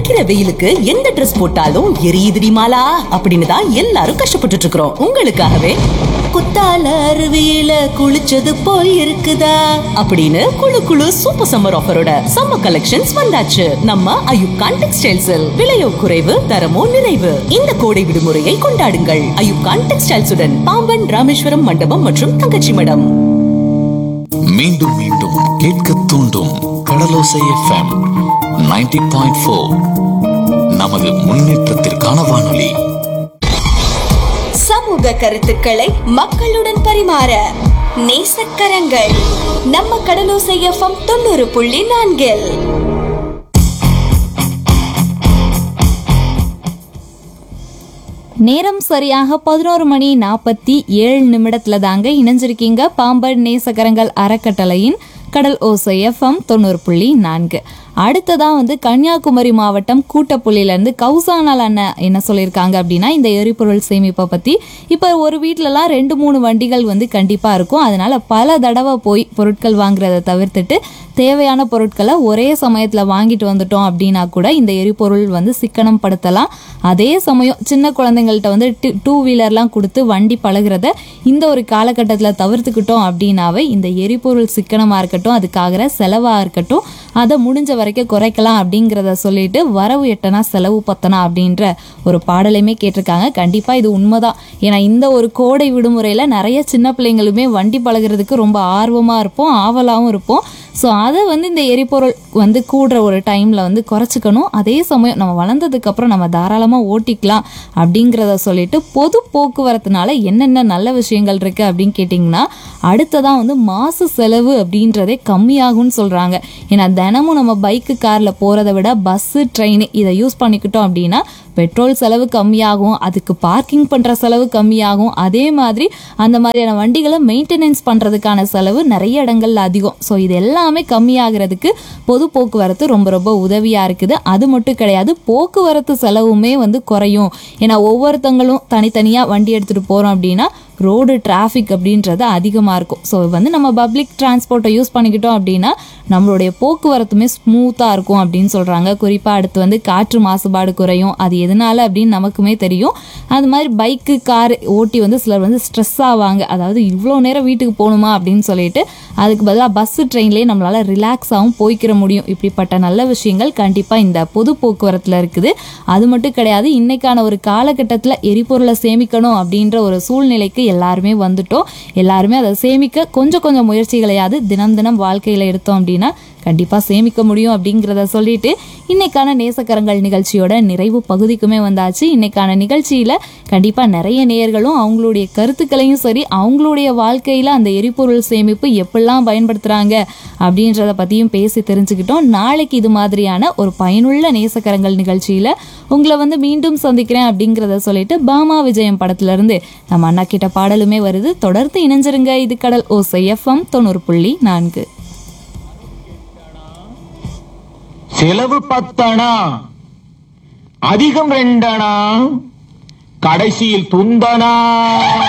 அடிக்கிற வெயிலுக்கு எந்த ட்ரெஸ் போட்டாலும் எரியுதுடி மாலா அப்படின்னு தான் எல்லாரும் கஷ்டப்பட்டுட்டு இருக்கிறோம் உங்களுக்காகவே குத்தால அருவியில குளிச்சது போல் இருக்குதா அப்படின்னு குளு குளு சூப்பர் சம்மர் ஆஃபரோட சம்மர் கலெக்ஷன்ஸ் வந்தாச்சு நம்ம அயூப் கான் டெக்ஸ்டைல்ஸில் விலையோ குறைவு தரமோ நிறைவு இந்த கோடை விடுமுறையை கொண்டாடுங்கள் அயூப் கான் டெக்ஸ்டைல்ஸுடன் பாம்பன் ராமேஸ்வரம் மண்டபம் மற்றும் தங்கச்சி மடம் மீண்டும் மீண்டும் கேட்க தூண்டும் கடலோசை எஃப்எம் 90.4 பாயிண்ட் ஃபோர் நமது முன்னேற்றத்திற்கான வானொலி சமூக கருத்துக்களை மக்களுடன் பரிமாற நேசக்கரங்கள் நம்ம கடலோசை எஃப்எம் தொண்ணூறு புள்ளி நான்கில் நேரம் சரியாக பதினோரு மணி நாற்பத்தி ஏழு நிமிடத்துல தாங்க இணைஞ்சிருக்கீங்க பாம்பன் நேசகரங்கள் அறக்கட்டளையின் கடல் ஓசை எஃப்எம் தொண்ணூறு புள்ளி நான்கு அடுத்ததா வந்து கன்னியாகுமரி மாவட்டம் கூட்டப்புள்ளியிலேருந்து கௌசானால் அண்ணன் என்ன சொல்லியிருக்காங்க அப்படின்னா இந்த எரிபொருள் சேமிப்பை பற்றி இப்போ ஒரு வீட்டிலலாம் ரெண்டு மூணு வண்டிகள் வந்து கண்டிப்பாக இருக்கும் அதனால பல தடவை போய் பொருட்கள் வாங்குறத தவிர்த்துட்டு தேவையான பொருட்களை ஒரே சமயத்தில் வாங்கிட்டு வந்துட்டோம் அப்படின்னா கூட இந்த எரிபொருள் வந்து சிக்கனம் படுத்தலாம் அதே சமயம் சின்ன குழந்தைங்கள்ட்ட வந்து டூ வீலர்லாம் கொடுத்து வண்டி பழகுறத இந்த ஒரு காலகட்டத்தில் தவிர்த்துக்கிட்டோம் அப்படின்னாவே இந்த எரிபொருள் சிக்கனமாக இருக்கட்டும் அதுக்காகிற செலவாக இருக்கட்டும் அதை முடிஞ்ச வரைக்கும் குறைக்கலாம் அப்படிங்கிறத சொல்லிட்டு வரவு எட்டனா செலவு பத்தனா அப்படின்ற ஒரு பாடலையுமே கேட்டிருக்காங்க கண்டிப்பாக இது உண்மைதான் ஏன்னா இந்த ஒரு கோடை விடுமுறையில் நிறைய சின்ன பிள்ளைங்களுமே வண்டி பழகுறதுக்கு ரொம்ப ஆர்வமாக இருப்போம் ஆவலாகவும் இருப்போம் ஸோ அதை வந்து இந்த எரிபொருள் வந்து கூடுற ஒரு டைமில் வந்து குறைச்சிக்கணும் அதே சமயம் நம்ம வளர்ந்ததுக்கப்புறம் நம்ம தாராளமாக ஓட்டிக்கலாம் அப்படிங்கிறத சொல்லிட்டு பொது போக்குவரத்துனால என்னென்ன நல்ல விஷயங்கள் இருக்குது அப்படின்னு கேட்டிங்கன்னா அடுத்ததான் வந்து மாசு செலவு அப்படின்றதே கம்மியாகும்னு சொல்கிறாங்க ஏன்னா தினமும் நம்ம பைக்கு காரில் போகிறத விட பஸ்ஸு ட்ரெயின் இதை யூஸ் பண்ணிக்கிட்டோம் அப்படின்னா பெட்ரோல் செலவு கம்மியாகும் அதுக்கு பார்க்கிங் பண்ணுற செலவு கம்மியாகும் அதே மாதிரி அந்த மாதிரியான வண்டிகளை மெயின்டெனன்ஸ் பண்ணுறதுக்கான செலவு நிறைய இடங்கள்ல அதிகம் ஸோ இது எல்லாமே கம்மியாகிறதுக்கு பொது போக்குவரத்து ரொம்ப ரொம்ப உதவியாக இருக்குது அது மட்டும் கிடையாது போக்குவரத்து செலவுமே வந்து குறையும் ஏன்னா ஒவ்வொருத்தங்களும் தனித்தனியாக வண்டி எடுத்துகிட்டு போகிறோம் அப்படின்னா ரோடு டிராஃபிக் அப்படின்றது அதிகமாக இருக்கும் ஸோ வந்து நம்ம பப்ளிக் டிரான்ஸ்போர்ட்டை யூஸ் பண்ணிக்கிட்டோம் அப்படின்னா நம்மளுடைய போக்குவரத்துமே ஸ்மூத்தாக இருக்கும் அப்படின்னு சொல்கிறாங்க குறிப்பாக அடுத்து வந்து காற்று மாசுபாடு குறையும் அது எதனால அப்படின்னு நமக்குமே தெரியும் அது மாதிரி பைக்கு கார் ஓட்டி வந்து சிலர் வந்து ஸ்ட்ரெஸ் ஆவாங்க அதாவது இவ்வளோ நேரம் வீட்டுக்கு போகணுமா அப்படின்னு சொல்லிட்டு அதுக்கு பதிலாக பஸ்ஸு ட்ரெயின்லேயே நம்மளால் ரிலாக்ஸாகவும் போய்க்கிற முடியும் இப்படிப்பட்ட நல்ல விஷயங்கள் கண்டிப்பாக இந்த பொது போக்குவரத்தில் இருக்குது அது மட்டும் கிடையாது இன்னைக்கான ஒரு காலகட்டத்தில் எரிபொருளை சேமிக்கணும் அப்படின்ற ஒரு சூழ்நிலைக்கு எல்லாருமே வந்துட்டோம் எல்லாருமே அதை சேமிக்க கொஞ்சம் கொஞ்சம் முயற்சிகளையாவது தினம் தினம் வாழ்க்கையில் எடுத்தோம் அப்படின்னா கண்டிப்பாக சேமிக்க முடியும் அப்படிங்கிறத சொல்லிட்டு இன்னைக்கான நேசக்கரங்கள் நிகழ்ச்சியோட நிறைவு பகுதிக்குமே வந்தாச்சு இன்னைக்கான நிகழ்ச்சியில் கண்டிப்பாக நிறைய நேயர்களும் அவங்களுடைய கருத்துக்களையும் சரி அவங்களுடைய வாழ்க்கையில் அந்த எரிபொருள் சேமிப்பு எப்படிலாம் பயன்படுத்துகிறாங்க அப்படின்றத பற்றியும் பேசி தெரிஞ்சுக்கிட்டோம் நாளைக்கு இது மாதிரியான ஒரு பயனுள்ள நேசக்கரங்கள் நிகழ்ச்சியில் உங்களை வந்து மீண்டும் சந்திக்கிறேன் அப்படிங்கிறத சொல்லிட்டு பாமா விஜயம் படத்துலேருந்து நம்ம அண்ணா கிட்ட பாடலுமே வருது தொடர்ந்து இணைஞ்சிருங்க இது கடல் ஓசை எஃப்எம் தொண்ணூறு புள்ளி நான்கு செலவு பத்தணா அதிகம் ரெண்டணா கடைசியில் துந்தனா